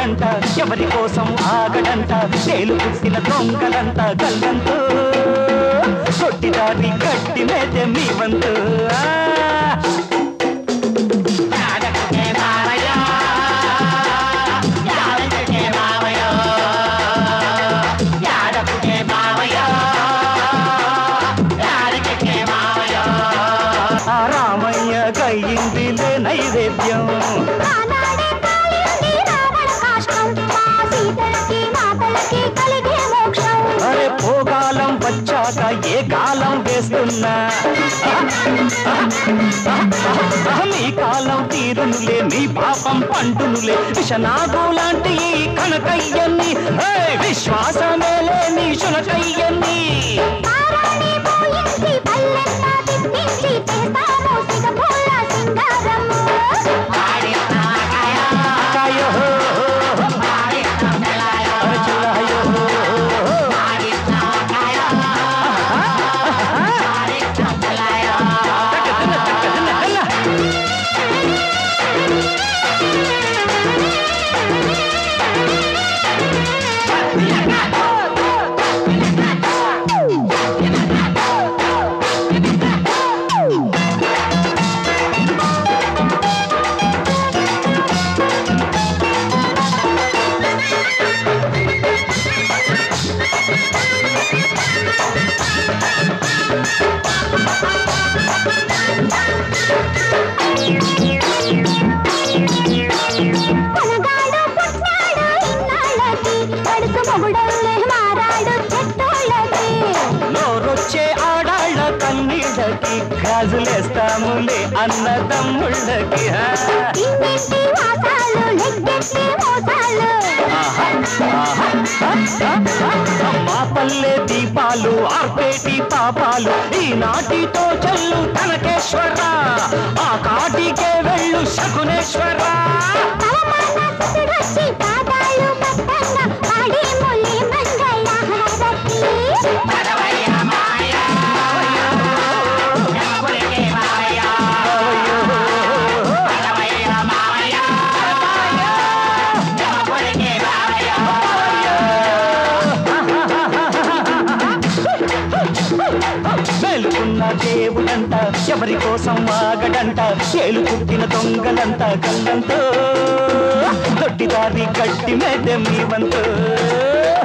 దేవుడంట ఎవరి కోసం ఆగడంట తేలు పుట్టిన దొంగలంట గల్లంతు కొట్టిదారి గట్టి మేతే మీ వంతు ఆ! ఆ రామయ్య గయ్యిందిలే నైవేద్యం ఆనాడే కాలింది రావణ కాష్టం మా సీతలకి మాతలకి కలిగే మోక్షం అరే పోగాలం వచ్చాక ఏ కాలం వేస్తున్నా నీ కాలం తీరునులే నీ పాపం పండునులే విషనాగు లాంటి ఈ కనకయ్యన్ని ఏయ్, విశ్వాసమేలే నీ శునకయ్యన్ని పారాణి పోయించి పల్లెన్న తిప్పించి చేస్తాము సిగపూల సింగారం కాయో అరే చిలాయో తక్కదన తక్కదన దన్న. మనగాడు పుట్టాడు ఇన్నాళ్ళకి కడుపు మొగుడల్లే మారాడు చెట్టోళ్ళకి నోరొచ్చే ఆడాళ్ళ కన్నీళ్ళకి గాజులేస్తాములే అన్నదమ్ముళ్ళకి ఆ. ఇంటింటి వాసాలు లెగ్గెట్టి మోసాలు ఆహా, ఆహా, ఆ, ఆ, ఆ. మా పల్లె దీపాలు ఆర్పేటి పాపాలు ఈనాటితో చల్లు తనకేశ్వర ఆ కాటికే వెళ్ళు శకునేశ్వర తలమాన సుతుడొచ్చి పాదాలు పట్టంగా పాడి ముల్లి మంగళ హారతి మేలుకున్న దేవుడంట ఎవరి కోసం ఆగడంట చేలు పుట్టిన దొంగలంట కళ్ళంతో దొడ్డిదారి గట్టి మేదే మీ వంతు